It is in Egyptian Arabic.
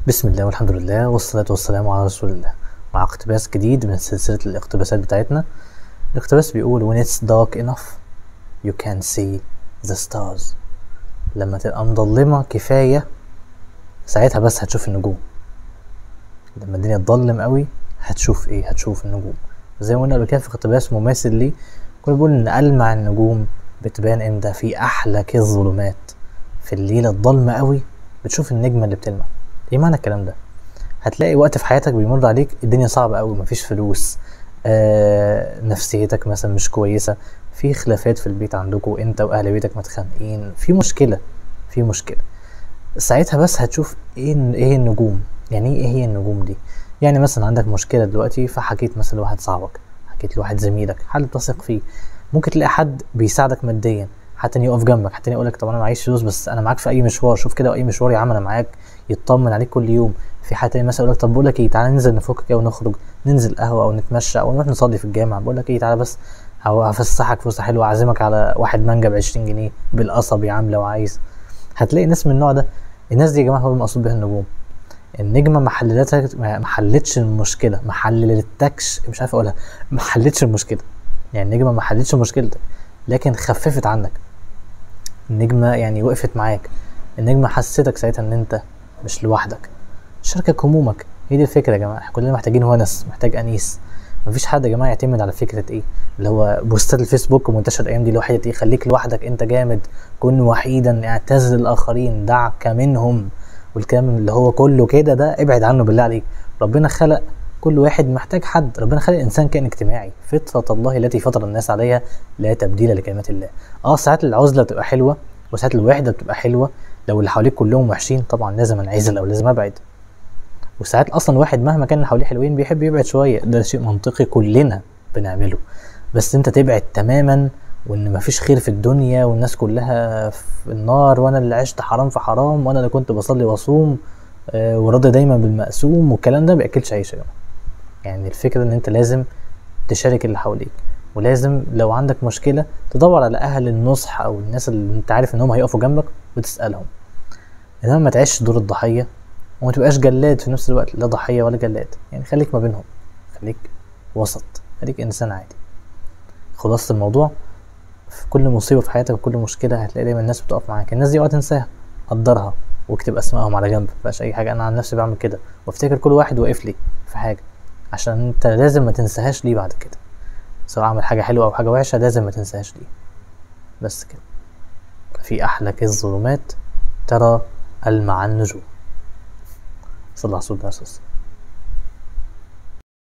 بسم الله والحمد لله والصلاة والسلام على رسول الله مع اقتباس جديد من سلسلة الاقتباسات بتاعتنا الاقتباس بيقول when it's dark enough you can see the stars لما تبقى مظلمة كفاية ساعتها بس هتشوف النجوم لما الدنيا تضلم قوي هتشوف ايه هتشوف النجوم زي ما قلنا قبل كده في اقتباس مماثل ليه كنا بنقول ان ألمع النجوم بتبان امتى في احلى كده الظلمات في الليلة الضلمة قوي بتشوف النجمة اللي بتلمع ايه معنى الكلام ده هتلاقي وقت في حياتك بيمر عليك الدنيا صعبة قوي مفيش فلوس آه نفسيتك مثلا مش كويسة في خلافات في البيت عندكم انت واهل بيتك متخانقين في مشكلة في مشكلة ساعتها بس هتشوف ايه ايه النجوم يعني ايه هي النجوم دي يعني مثلا عندك مشكلة دلوقتي فحكيت مثلا لواحد صاحبك حكيت لواحد زميلك حد بتثق فيه ممكن تلاقي حد بيساعدك ماديا حد تاني يقف جنبك حد تاني يقولك طب انا معيش فلوس بس انا معاك في اي مشوار شوف كده اي مشوار يا عم انا معاك يطمن عليك كل يوم في حد تاني مثلا يقولك طب بقول لك ايه تعالى ننزل نفك كده ونخرج ننزل قهوه او نتمشى او نروح نصلي في الجامع بقول لك ايه تعالى بس او هفسحك فسحه حلوه اعزمك على واحد مانجا ب 20 جنيه بالقصب يا عم لو عايز هتلاقي ناس من النوع ده الناس دي يا جماعه هو المقصود بها النجوم النجمه ما حللتك ما حلتش المشكله ما حللتكش مش عارف اقولها ما حلتش المشكله يعني النجمه ما حلتش مشكلتك لكن خففت عنك النجمه يعني وقفت معاك النجمه حسيتك ساعتها ان انت مش لوحدك شاركك همومك هي دي الفكره يا جماعه احنا كلنا محتاجين ونس محتاج انيس مفيش حد يا جماعه يعتمد على فكره ايه اللي هو بوستات الفيسبوك ومنتشر الايام دي اللي هو حته ايه خليك لوحدك انت جامد كن وحيدا اعتزل الاخرين دعك منهم والكلام اللي هو كله كده ده ابعد عنه بالله عليك ربنا خلق كل واحد محتاج حد ربنا خلق الانسان كائن اجتماعي فطره الله التي فطر الناس عليها لا تبديل لكلمات الله اه ساعات العزله بتبقى حلوه وساعات الوحده بتبقى حلوه لو اللي حواليك كلهم وحشين طبعا لازم انعزل او لازم ابعد وساعات اصلا واحد مهما كان اللي حواليه حلوين بيحب يبعد شويه ده شيء منطقي كلنا بنعمله بس انت تبعد تماما وان مفيش خير في الدنيا والناس كلها في النار وانا اللي عشت حرام في حرام وانا اللي كنت بصلي واصوم آه وراضي دايما بالمقسوم والكلام ده بياكلش عيش يا جماعه يعني الفكره ان انت لازم تشارك اللي حواليك ولازم لو عندك مشكله تدور على اهل النصح او الناس اللي انت عارف ان هم هيقفوا جنبك وتسالهم انما ما تعيش دور الضحيه وما تبقاش جلاد في نفس الوقت لا ضحيه ولا جلاد يعني خليك ما بينهم خليك وسط خليك انسان عادي خلاصة الموضوع في كل مصيبة في حياتك وكل مشكلة هتلاقي دايما الناس بتقف معاك الناس دي اوعى تنساها قدرها واكتب اسمائهم على جنب مبقاش اي حاجة انا عن نفسي بعمل كده وافتكر كل واحد واقف لي في حاجة عشان انت لازم ما تنساهاش ليه بعد كده سواء عمل حاجة حلوة او حاجة وحشة لازم ما تنساهاش ليه بس كده في احلى كز الظلمات ترى ألمع النجوم صلى الله عليه وسلم